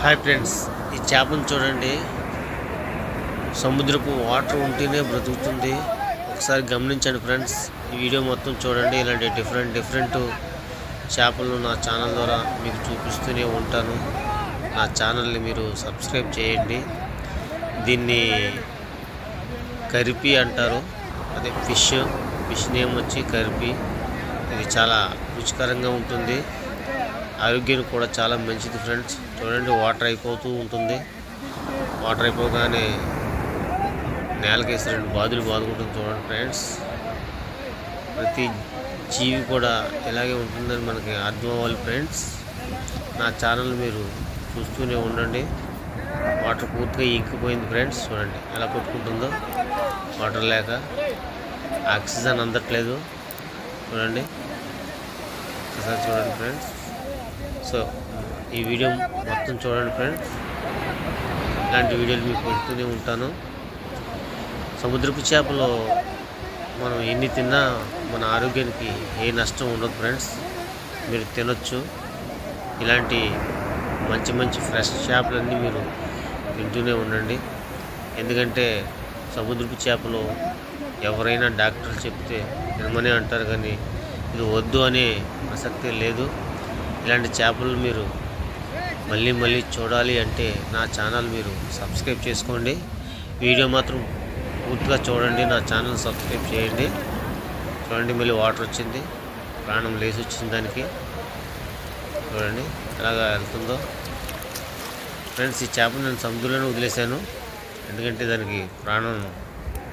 hi friends ఈ చేపను చూడండి సముద్రపు వాటర్ ఉంటేనే బ్రతుకుతుంది ఒకసారి గమనించండి ఫ్రెండ్స్ ఈ వీడియో మొత్తం చూడండి ఇలాంటి డిఫరెంట్ డిఫరెంట్ చేపలు నా ఛానల్ ద్వారా మీకు చూపిస్తూనే ఉంటాను నా ఛానల్ని మీరు సబ్స్క్రైబ్ చేయండి దీన్ని కరిపి అంటారు అదే ఫిష్ ఫిష్ నేమ్ వచ్చి కరిపి ఇది చాలా రుచికరంగా ఉంటుంది ఆరోగ్యానికి కూడా చాలా మంచిది ఫ్రెండ్స్ చూడండి వాటర్ అయిపోతూ ఉంటుంది వాటర్ అయిపోగానే నేలకేసి రెండు బాదులు బాదుకుంటుంది చూడండి ఫ్రెండ్స్ ప్రతి జీవి కూడా ఇలాగే ఉంటుందని మనకి అర్థం అవ్వాలి ఫ్రెండ్స్ నా ఛానల్ మీరు చూస్తూనే ఉండండి వాటర్ పూర్తిగా ఇంకిపోయింది ఫ్రెండ్స్ చూడండి ఎలా కొట్టుకుంటుందో వాటర్ లేక ఆక్సిజన్ అందట్లేదు చూడండి ఒకసారి చూడండి ఫ్రెండ్స్ సో ఈ వీడియో మొత్తం చూడండి ఫ్రెండ్స్ ఇలాంటి వీడియోలు మీకు పెడుతూనే ఉంటాను సముద్రపు చేపలు మనం ఎన్ని తిన్నా మన ఆరోగ్యానికి ఏ నష్టం ఉండదు ఫ్రెండ్స్ మీరు తినొచ్చు ఇలాంటి మంచి మంచి ఫ్రెష్ చేపలన్నీ మీరు తింటూనే ఉండండి ఎందుకంటే సముద్రపు చేపలు ఎవరైనా డాక్టర్లు చెప్తే తినమని అంటారు కానీ ఇది వద్దు అనే ప్రసక్తే లేదు ఇలాంటి చేపలు మీరు మళ్ళీ మళ్ళీ చూడాలి అంటే నా ఛానల్ మీరు సబ్స్క్రైబ్ చేసుకోండి వీడియో మాత్రం పూర్తిగా చూడండి నా ఛానల్ సబ్స్క్రైబ్ చేయండి చూడండి మళ్ళీ వాటర్ వచ్చింది ప్రాణం లేచి వచ్చింది దానికి చూడండి ఎలాగా వెళ్తుందో ఫ్రెండ్స్ ఈ చేపను నేను సముద్రంలోనే వదిలేశాను ఎందుకంటే దానికి ప్రాణం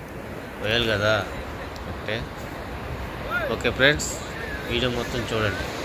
పోయాలి కదా ఓకే ఓకే ఫ్రెండ్స్ వీడియో మొత్తం చూడండి